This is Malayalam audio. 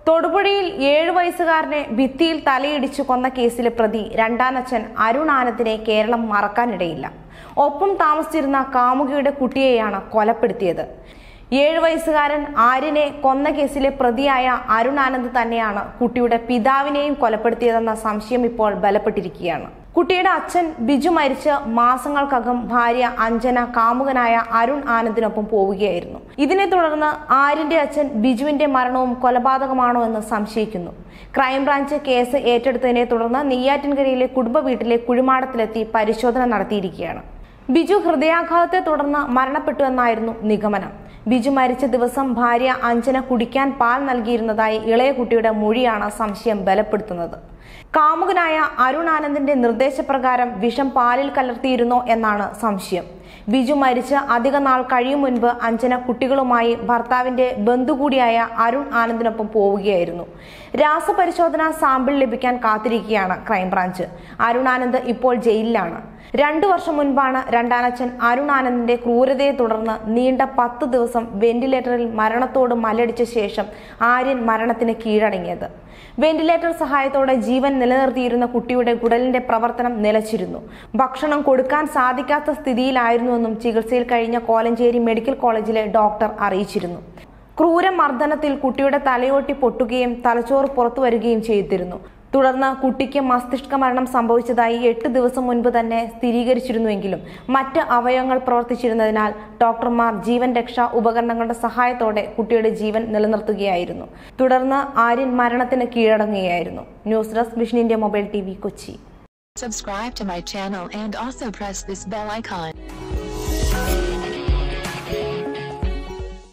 തൊടുപുഴയിൽ ഏഴു വയസ്സുകാരനെ ഭിത്തിയിൽ തലയിടിച്ചു കൊന്ന കേസിലെ പ്രതി രണ്ടാനച്ഛൻ അരുൺ ആനന്ദിനെ കേരളം മറക്കാനിടയില്ല ഒപ്പം താമസിച്ചിരുന്ന കാമുകിയുടെ കുട്ടിയെയാണ് കൊലപ്പെടുത്തിയത് ഏഴു വയസ്സുകാരൻ ആര്യനെ കൊന്ന കേസിലെ പ്രതിയായ അരുൺ ആനന്ദ് തന്നെയാണ് കുട്ടിയുടെ പിതാവിനെയും കൊലപ്പെടുത്തിയതെന്ന സംശയം ഇപ്പോൾ ബലപ്പെട്ടിരിക്കുകയാണ് കുട്ടിയുടെ അച്ഛൻ ബിജു മരിച്ച് മാസങ്ങൾക്കകം ഭാര്യ അഞ്ജന കാമുകനായ അരുൺ ആനന്ദിനൊപ്പം പോവുകയായിരുന്നു ഇതിനെ തുടർന്ന് ആര്യന്റെ അച്ഛൻ ബിജുവിന്റെ മരണവും കൊലപാതകമാണോ എന്ന് സംശയിക്കുന്നു ക്രൈംബ്രാഞ്ച് കേസ് ഏറ്റെടുത്തതിനെ തുടർന്ന് നെയ്യാറ്റിൻകരയിലെ കുടുംബ വീട്ടിലെ കുഴിമാടത്തിലെത്തി പരിശോധന നടത്തിയിരിക്കുകയാണ് ബിജു ഹൃദയാഘാതത്തെ തുടർന്ന് മരണപ്പെട്ടു എന്നായിരുന്നു നിഗമനം ബിജു മരിച്ച ദിവസം ഭാര്യ അഞ്ജന കുടിക്കാൻ പാൽ നൽകിയിരുന്നതായി ഇളയ കുട്ടിയുടെ മൊഴിയാണ് സംശയം ബലപ്പെടുത്തുന്നത് കാമുകനായ അരുൺ ആനന്ദിന്റെ നിർദ്ദേശപ്രകാരം വിഷം പാലിൽ കലർത്തിയിരുന്നോ എന്നാണ് സംശയം ബിജു മരിച്ച് അധിക നാൾ കഴിയും മുൻപ് അഞ്ജന കുട്ടികളുമായി ഭർത്താവിന്റെ ബന്ധു കൂടിയായ അരുൺ ആനന്ദിനൊപ്പം പോവുകയായിരുന്നു രാസപരിശോധന സാമ്പിൾ ലഭിക്കാൻ കാത്തിരിക്കുകയാണ് ക്രൈംബ്രാഞ്ച് അരുൺ ആനന്ദ് ഇപ്പോൾ ജയിലിലാണ് രണ്ടു വർഷം മുൻപാണ് രണ്ടാനച്ഛൻ അരുൺ ആനന്ദിന്റെ ക്രൂരതയെ തുടർന്ന് നീണ്ട പത്ത് ദിവസം വെന്റിലേറ്ററിൽ മരണത്തോട് മല്ലടിച്ച ശേഷം ആര്യൻ മരണത്തിന് കീഴടങ്ങിയത് വെന്റിലേറ്റർ സഹായത്തോടെ ജീവൻ നിലനിർത്തിയിരുന്ന കുട്ടിയുടെ കുടലിന്റെ പ്രവർത്തനം നിലച്ചിരുന്നു ഭക്ഷണം കൊടുക്കാൻ സാധിക്കാത്ത സ്ഥിതിയിലായിരുന്നുവെന്നും ചികിത്സയിൽ കഴിഞ്ഞ കോലഞ്ചേരി മെഡിക്കൽ കോളേജിലെ ഡോക്ടർ അറിയിച്ചിരുന്നു ക്രൂരമർദ്ദനത്തിൽ കുട്ടിയുടെ തലയോട്ടി പൊട്ടുകയും തലച്ചോറ് പുറത്തു വരികയും ചെയ്തിരുന്നു തുടർന്ന് കുട്ടിക്ക് മസ്തിഷ്ക മരണം സംഭവിച്ചതായി എട്ട് ദിവസം മുൻപ് തന്നെ സ്ഥിരീകരിച്ചിരുന്നുവെങ്കിലും മറ്റ് അവയവങ്ങൾ പ്രവർത്തിച്ചിരുന്നതിനാൽ ഡോക്ടർമാർ ജീവൻ രക്ഷാ ഉപകരണങ്ങളുടെ സഹായത്തോടെ കുട്ടിയുടെ ജീവൻ നിലനിർത്തുകയായിരുന്നു തുടർന്ന് ആര്യൻ മരണത്തിന് കീഴടങ്ങുകയായിരുന്നു news desk vision India mobile T Kochi Subscribe to my channel and also press this bell icon.